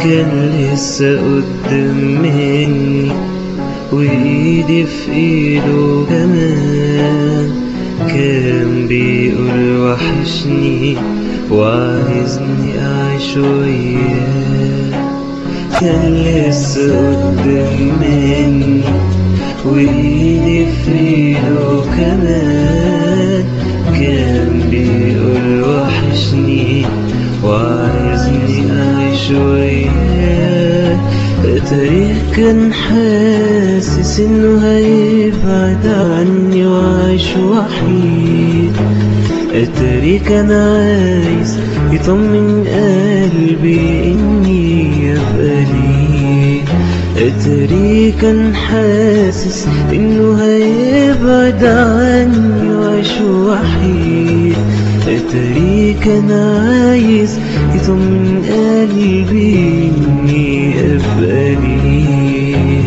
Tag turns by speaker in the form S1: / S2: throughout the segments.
S1: كان لسه قدام مني وإيدي في إيده كمان كان بيقول وحشني وعايزني أعيش وياه كان لسه قدام مني وإيدي في إيده كمان كان بيقول وحشني وعايزني أعيش وياه اتاريه كان حاسس إنه هيبعد عني وعايش وحيد اتاريه كان عايز يطمن قلبي إني أبقى ليه اتاريه كان حاسس إنه هيبعد عني وعايش وحيد اتاريه كان عايز يطمن قلبي إني أبقى ليه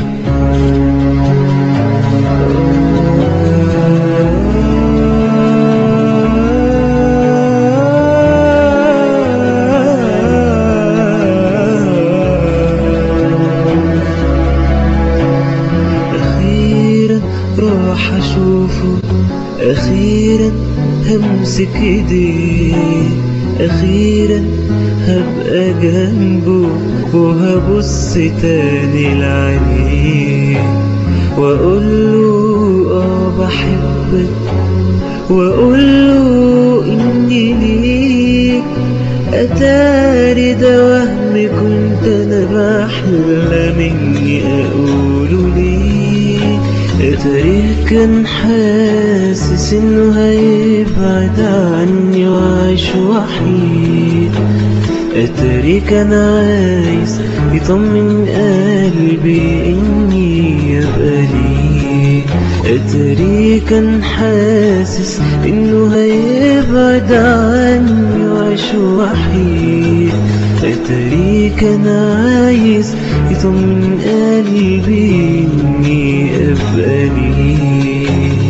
S1: أخيرا راح أشوفه أخيرا همسك إيديه أخيرا هبقى جنبه وهبص تاني لعينيه وأقول له آه بحبك وأقول له إني ليك أتاري ده وهم كنت أنا بحلم إني أقوله ليه أتاريه كان حاسس إنه هيبعد عني وعايش وحيد أتاريه كان عايز يطمن قلبي إني أبقى ليه أتاريه كان حاسس إنه هيبعد عني وعايش وحيد أتاريه كان عايز يطمن قلبي إني أبقى ليه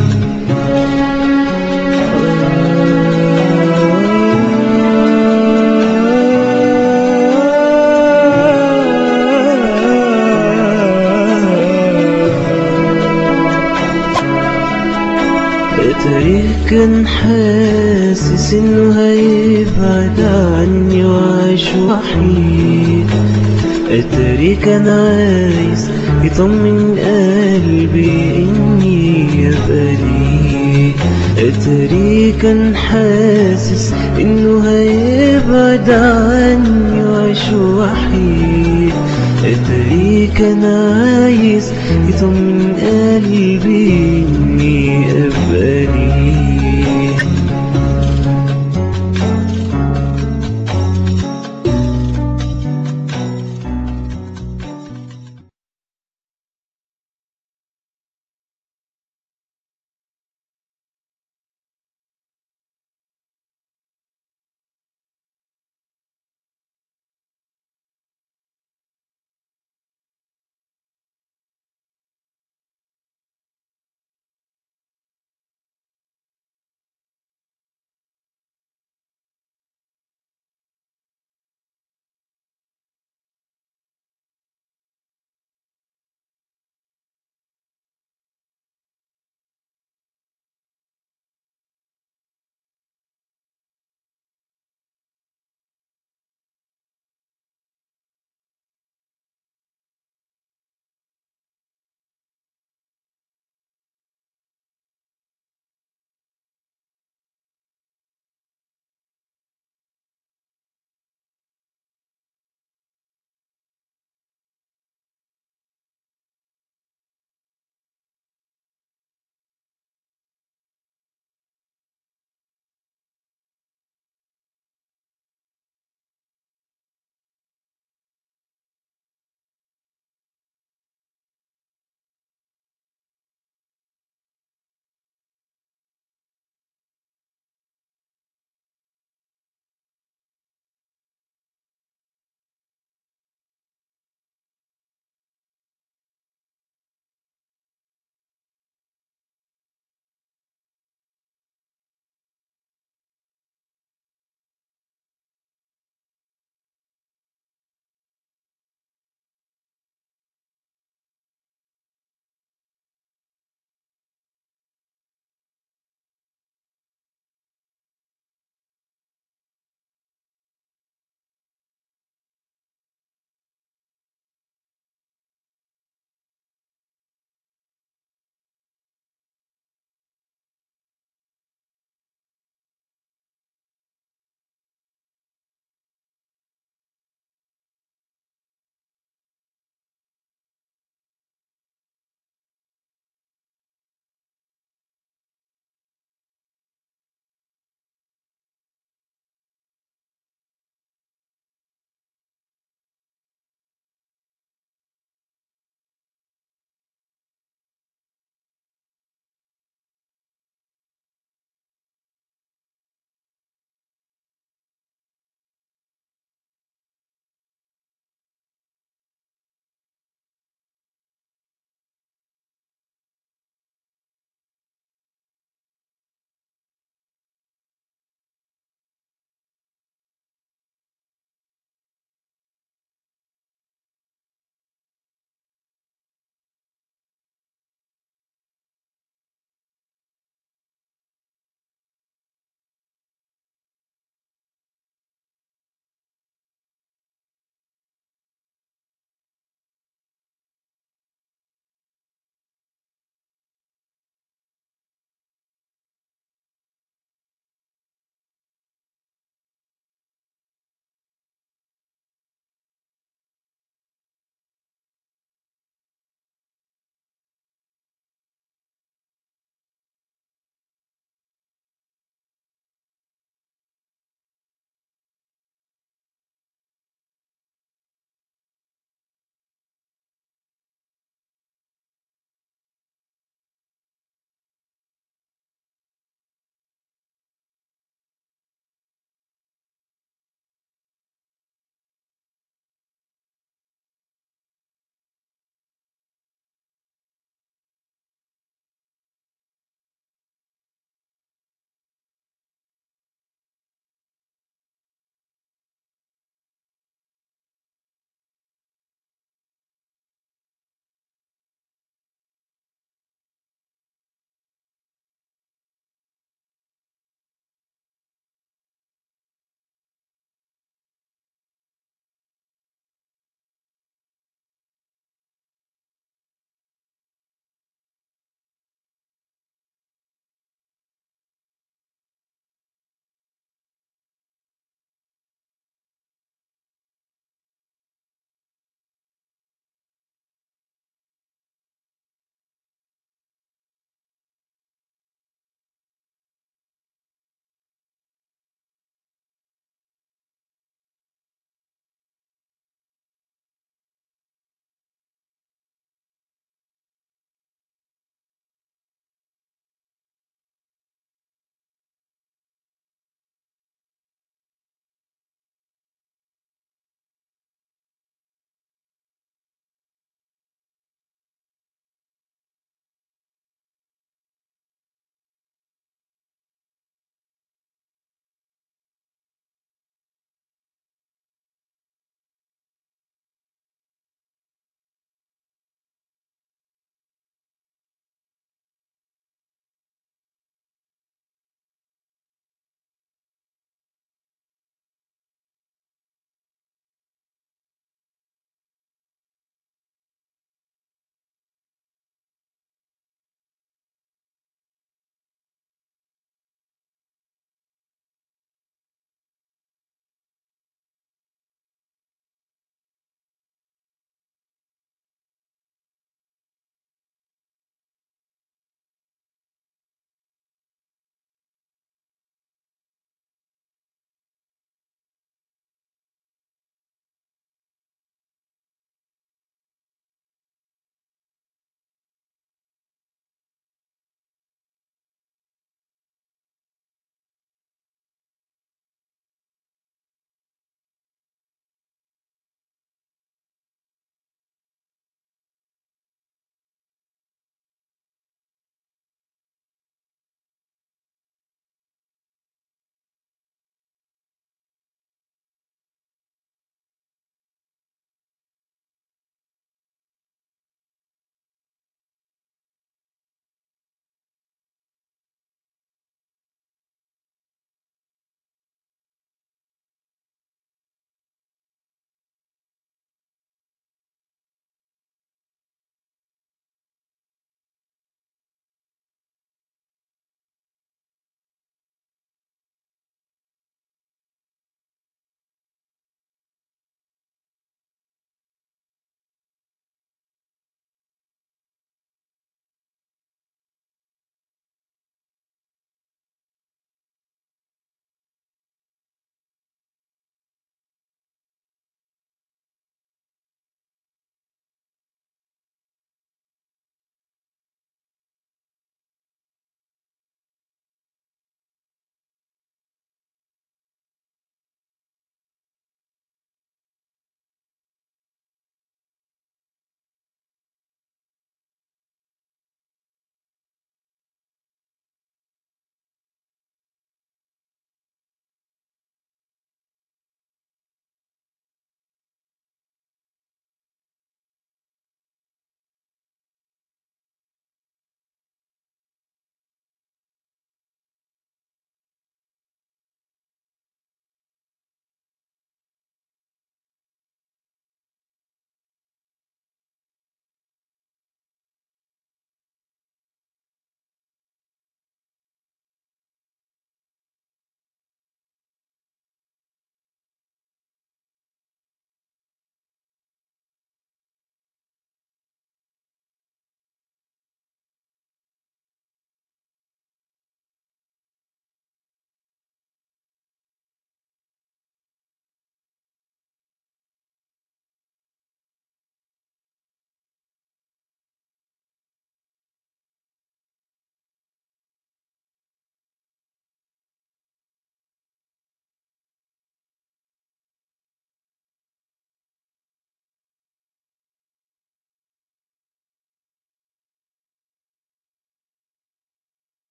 S1: أتاريه كان حاسس إنه هيبعد عني وعايش وحيد أتاريه كان عايز يطمن قلبي إني أبقى ليه أتاريه كان حاسس إنه هيبعد عني وعايش وحيد أتاريه كان عايز يطمن قلبي إني أبقى ليه